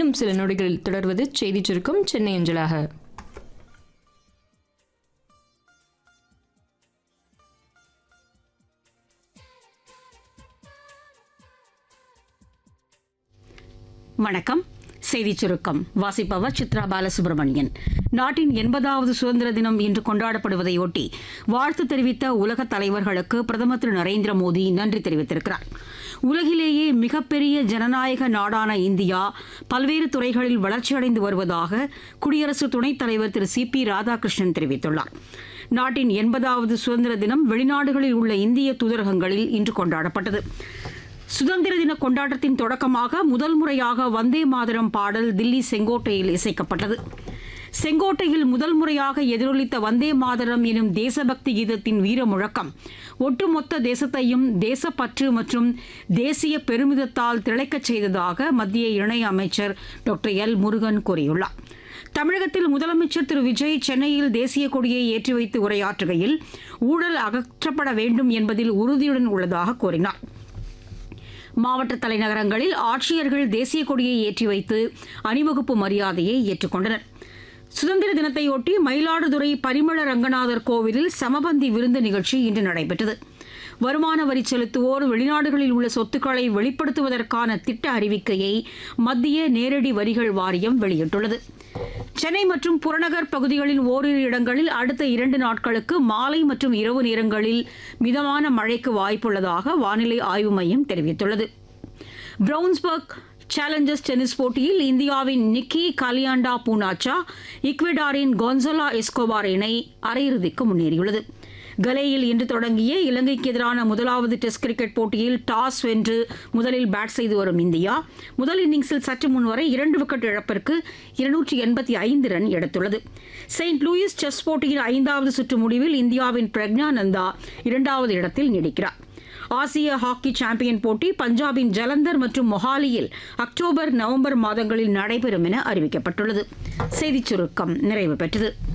இன்னும் சில நொடிகளில் தொடர்வது செய்திச் சுருக்கம் சென்னை அஞ்சலாக வணக்கம் செய்திச் சுருக்கம் வாசிப்பவர் சித்ரா பாலசுப்ரமணியன் நாட்டின் எண்பதாவது சுதந்திர தினம் இன்று கொண்டாடப்படுவதையொட்டி வாழ்த்து தெரிவித்த உலக தலைவர்களுக்கு பிரதமர் திரு நரேந்திர மோடி நன்றி தெரிவித்திருக்கிறார் உலகிலேயே மிகப்பெரிய ஜனநாயக நாடான இந்தியா பல்வேறு துறைகளில் வளர்ச்சியடைந்து வருவதாக குடியரசு துணைத் தலைவர் திரு சி பி ராதாகிருஷ்ணன் தெரிவித்துள்ளார் நாட்டின் எண்பதாவது சுதந்திர தினம் வெளிநாடுகளில் உள்ள இந்திய தூதரகங்களில் இன்று கொண்டாடப்பட்டது சுதந்திர தின கொண்டாட்டத்தின் தொடக்கமாக முதல் முறையாக வந்தே மாதரம் பாடல் தில்லி செங்கோட்டையில் இசைக்கப்பட்டது செங்கோட்டையில் முதல் முறையாக எதிரொலித்த வந்தே மாதரம் எனும் தேசபக்தி கீதத்தின் வீர முழக்கம் ஒட்டுமொத்த தேசத்தையும் தேசப்பற்று மற்றும் தேசிய பெருமிதத்தால் திளைக்கச் செய்ததாக மத்திய இணை அமைச்சர் டாக்டர் எல் முருகன் கூறியுள்ளார் தமிழகத்தில் முதலமைச்சர் திரு விஜய் சென்னையில் தேசிய கொடியை ஏற்றி வைத்து உரையாற்றுகையில் ஊழல் அகற்றப்பட வேண்டும் என்பதில் உறுதியுடன் உள்ளதாக கூறினார் மாவட்ட தலைநகரங்களில் ஆட்சியர்கள் தேசிய கொடியை ஏற்றி வைத்து அணிவகுப்பு மரியாதையை ஏற்றுக்கொண்டனர் சுதந்திர தினத்தையொட்டி மயிலாடுதுறை பரிமள ரங்கநாதர் கோவிலில் சமபந்தி விருந்து நிகழ்ச்சி இன்று நடைபெற்றது வருமான வரி செலுத்துவோர் வெளிநாடுகளில் உள்ள சொத்துக்களை வெளிப்படுத்துவதற்கான திட்ட அறிவிக்கையை மத்திய நேரடி வரிகள் வாரியம் வெளியிட்டுள்ளது சென்னை மற்றும் புறநகர் பகுதிகளில் ஓரிரு இடங்களில் அடுத்த இரண்டு நாட்களுக்கு மாலை மற்றும் இரவு நேரங்களில் மிதமான மழைக்கு வாய்ப்புள்ளதாக வானிலை ஆய்வு மையம் தெரிவித்துள்ளது பிரவுன்ஸ்பர்க் சேலஞ்சர்ஸ் டென்னிஸ் போட்டியில் இந்தியாவின் நிக்கி கலியாண்டா பூனாச்சா ஈக்வெடாரின் கொன்சலா எஸ்கோபார் இணை அரையிறுதிக்கு முன்னேறியுள்ளது கலேயில் இன்று தொடங்கிய இலங்கைக்கு எதிரான முதலாவது டெஸ்ட் கிரிக்கெட் போட்டியில் டாஸ் வென்று முதலில் பேட் செய்து வரும் இந்தியா முதல் இன்னிங்ஸில் சற்று முன்வரை இரண்டு விக்கெட் இழப்பிற்கு இருநூற்றி எண்பத்தி ஐந்து ரன் எடுத்துள்ளது செயின்ட் லூயிஸ் செஸ் போட்டியின் ஐந்தாவது சுற்று முடிவில் இந்தியாவின் பிரக்ஞானந்தா இரண்டாவது இடத்தில் நீடிக்கிறார் ஆசிய ஹாக்கி சாம்பியன் போட்டி பஞ்சாபின் ஜலந்தர் மற்றும் மொஹாலியில் அக்டோபர் நவம்பர் மாதங்களில் நடைபெறும் என அறிவிக்கப்பட்டுள்ளது செய்திச் சுருக்கம் நிறைவு பெற்றது